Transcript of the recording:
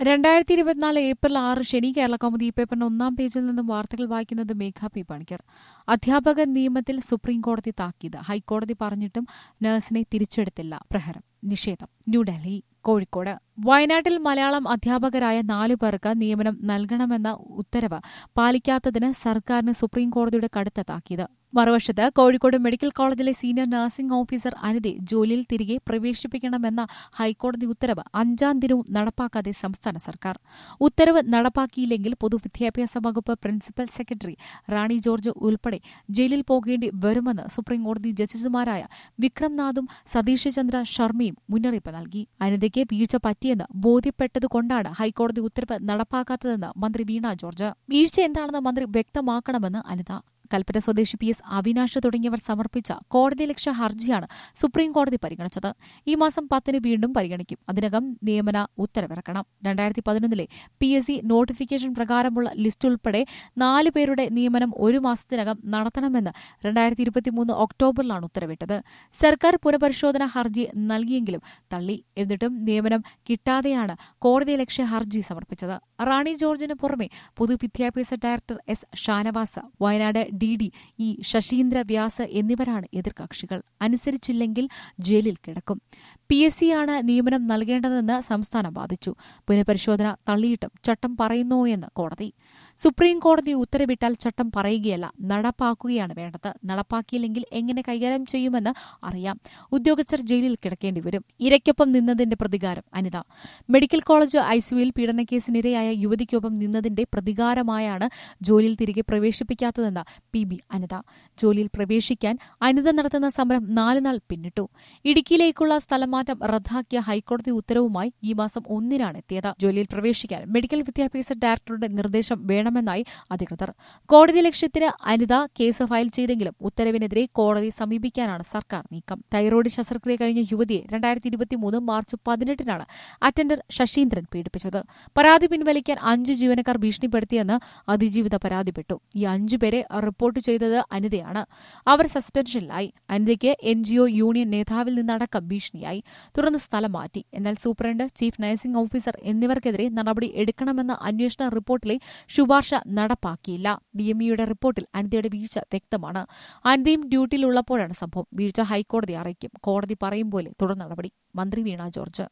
രണ്ടായിരത്തി ഇരുപത്തിനാല് ഏപ്രിൽ ആറ് ശനി കേരള കൗമുദി പേപ്പറിന്റെ ഒന്നാം പേജിൽ നിന്നും വാർത്തകൾ വായിക്കുന്നത് മേഘ പി പണിക്കർ അധ്യാപക നിയമത്തിൽ സുപ്രീംകോടതി താക്കീത് ഹൈക്കോടതി പറഞ്ഞിട്ടും നഴ്സിനെ തിരിച്ചെടുത്തില്ല പ്രഹരം നിഷേധം ന്യൂഡൽഹി കോഴിക്കോട് വയനാട്ടിൽ മലയാളം അധ്യാപകരായ നാലു പേർക്ക് നിയമനം നൽകണമെന്ന ഉത്തരവ് പാലിക്കാത്തതിന് സർക്കാരിന് സുപ്രീംകോടതിയുടെ കടുത്ത താക്കീത് മറുവശത്ത് കോഴിക്കോട് മെഡിക്കൽ കോളേജിലെ സീനിയർ നഴ്സിംഗ് ഓഫീസർ അനിതെ ജോലിയിൽ തിരികെ പ്രവേശിപ്പിക്കണമെന്ന ഹൈക്കോടതി ഉത്തരവ് അഞ്ചാം ദിനവും നടപ്പാക്കാതെ സംസ്ഥാന സർക്കാർ ഉത്തരവ് നടപ്പാക്കിയില്ലെങ്കിൽ പൊതുവിദ്യാഭ്യാസ വകുപ്പ് പ്രിൻസിപ്പൽ സെക്രട്ടറി റാണി ജോർജ് ഉൾപ്പെടെ ജയിലിൽ പോകേണ്ടി വരുമെന്ന് സുപ്രീംകോടതി ജസ്റ്റിസുമാരായ വിക്രംനാഥും സതീഷ് ചന്ദ്ര ശർമ്മയും മുന്നറിയിപ്പ് നൽകി അനിതയ്ക്ക് വീഴ്ച പറ്റിയെന്ന് ബോധ്യപ്പെട്ടതുകൊണ്ടാണ് ഹൈക്കോടതി ഉത്തരവ് നടപ്പാക്കാത്തതെന്ന് മന്ത്രി വീണ ജോർജ് വീഴ്ച എന്താണെന്ന് മന്ത്രി വ്യക്തമാക്കണമെന്ന് അനിത കൽപ്പറ്റ സ്വദേശി പി എസ് അവിനാഷ് തുടങ്ങിയവർ സമർപ്പിച്ച കോടതി ലക്ഷ്യ ഹർജിയാണ് സുപ്രീംകോടതി പരിഗണിച്ചത് ഈ മാസം പത്തിന് വീണ്ടും പരിഗണിക്കും അതിനകം നിയമന ഉത്തരവിറക്കണം രണ്ടായിരത്തി പതിനൊന്നിലെ പി എസ് സി നോട്ടിഫിക്കേഷൻ പ്രകാരമുള്ള ലിസ്റ്റ് ഉൾപ്പെടെ നാല് പേരുടെ നിയമനം ഒരു മാസത്തിനകം നടത്തണമെന്ന് രണ്ടായിരത്തി ഇരുപത്തിമൂന്ന് ഒക്ടോബറിലാണ് ഉത്തരവിട്ടത് സർക്കാർ പുനഃപരിശോധന ഹർജി നൽകിയെങ്കിലും തള്ളി എന്നിട്ടും നിയമനം കിട്ടാതെയാണ് കോടതി ലക്ഷ്യ ഹർജി സമർപ്പിച്ചത് റാണി ജോർജിന് പുറമെ പൊതുവിദ്യാഭ്യാസ director S Shanavas Wayanad D D E Sasindra Vyas എന്നിവരാണ് എതിർകക്ഷികൾ അനുസരിച്ചില്ലെങ്കിൽ ജയിലിൽ കിടക്കും പി എസ് സിയാണ് നിയമനം നൽകേണ്ടതെന്ന് സംസ്ഥാനം വാദിച്ചു പുനഃപരിശോധന തള്ളിയിട്ടും ചട്ടം പറയുന്നോ എന്ന് കോടതി സുപ്രീം കോടതി ഉത്തരവിട്ടാൽ ചട്ടം പറയുകയല്ല നടപ്പാക്കുകയാണ് വേണ്ടത് നടപ്പാക്കിയില്ലെങ്കിൽ എങ്ങനെ കൈകാര്യം ചെയ്യുമെന്ന് അറിയാം ഉദ്യോഗസ്ഥർ ജയിലിൽ കിടക്കേണ്ടി വരും ഇരയ്ക്കൊപ്പം നിന്നതിന്റെ പ്രതികാരം അനിത മെഡിക്കൽ കോളേജ് ഐസിയുയിൽ പീഡനക്കേസിനിരയായ യുവതിക്കൊപ്പം നിന്നതിന്റെ പ്രതികാരമായാണ് ജോലിയിൽ തിരികെ പ്രവേശിപ്പിക്കാത്തതെന്ന് പി ബി അനിത ജോലിയിൽ പ്രവേശിക്കാൻ അനിത നടത്തുന്ന സമരം നാലുനാൾ പിന്നിട്ടു ഇടുക്കിയിലേക്കുള്ള സ്ഥലമാറ്റം റദ്ദാക്കിയ ഹൈക്കോടതി ഉത്തരവുമായി ഈ മാസം ഒന്നിനാണ് എത്തിയത് ജോലിയിൽ പ്രവേശിക്കാൻ മെഡിക്കൽ വിദ്യാഭ്യാസ ഡയറക്ടറുടെ നിർദ്ദേശം വേണമെന്നായി അധികൃതർ കോടതി ലക്ഷ്യത്തിന് അനിത കേസ് ഫയൽ ചെയ്തെങ്കിലും ഉത്തരവിനെതിരെ കോടതി സമീപിക്കാനാണ് സർക്കാർ നീക്കം തൈറോയ്ഡ് ശസ്ത്രക്രിയ കഴിഞ്ഞ യുവതിയെ രണ്ടായിരത്തി ഇരുപത്തിമൂന്ന് മാർച്ച് പതിനെട്ടിനാണ് അറ്റൻഡർ ശശീന്ദ്രൻ പീഡിപ്പിച്ചത് പരാതി പിൻവലിക്കാൻ അഞ്ച് ജീവനക്കാർ ഭീഷണിപ്പെടുത്തിയെന്ന് അതിജീവിത പരാതിപ്പെട്ടു ഈ അഞ്ചുപേരെ റിപ്പോർട്ട് ചെയ്തത് അനിതയാണ് അവർ സസ്പെൻഷനിലായി അനിതയ്ക്ക് എൻജിഒ യൂണിയൻ നേതാവിൽ നിന്നടക്കം ഭീഷണിയായി തുടർന്ന് സ്ഥലം മാറ്റി എന്നാൽ സൂപ്രണ്ട് ചീഫ് നഴ്സിംഗ് ഓഫീസർ എന്നിവർക്കെതിരെ നടപടി എടുക്കണമെന്ന അന്വേഷണ റിപ്പോർട്ടിലെ ശുപാർശ നടപ്പാക്കിയില്ല ഡിഎംഇയുടെ റിപ്പോർട്ടിൽ അനിതയുടെ വീഴ്ച വ്യക്തമാണ് അനിതയും ഡ്യൂട്ടിയിലുള്ളപ്പോഴാണ് സംഭവം വീഴ്ച ഹൈക്കോടതി അറിയിക്കും കോടതി പറയും പോലെ തുടർ നടപടി മന്ത്രി വീണ ജോർജ്